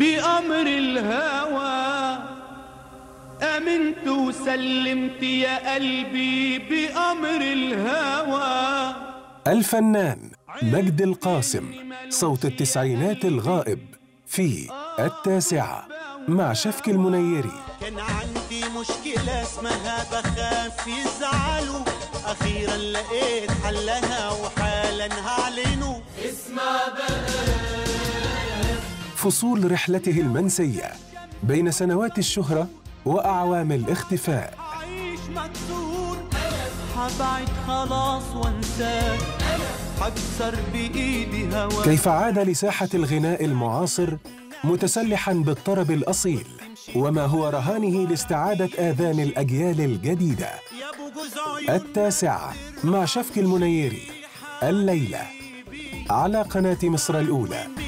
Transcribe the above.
بأمر الهوى أمنت وسلمت يا قلبي بأمر الهوى الفنان مجد القاسم صوت التسعينات الغائب في التاسعة مع شفك المنيري كان عندي مشكلة اسمها بخاف يزعلوا أخيرا لقيت حلها وحالا هعلنه فصول رحلته المنسية بين سنوات الشهرة وأعوام الاختفاء عايش مكسور حبعد خلاص وانساك هكسر بإيدي هواك كيف عاد لساحة الغناء المعاصر متسلحا بالطرب الأصيل وما هو رهانه لاستعادة آذان الأجيال الجديدة يا ابو جوز التاسعة مع شفك المنيري الليلة على قناة مصر الأولى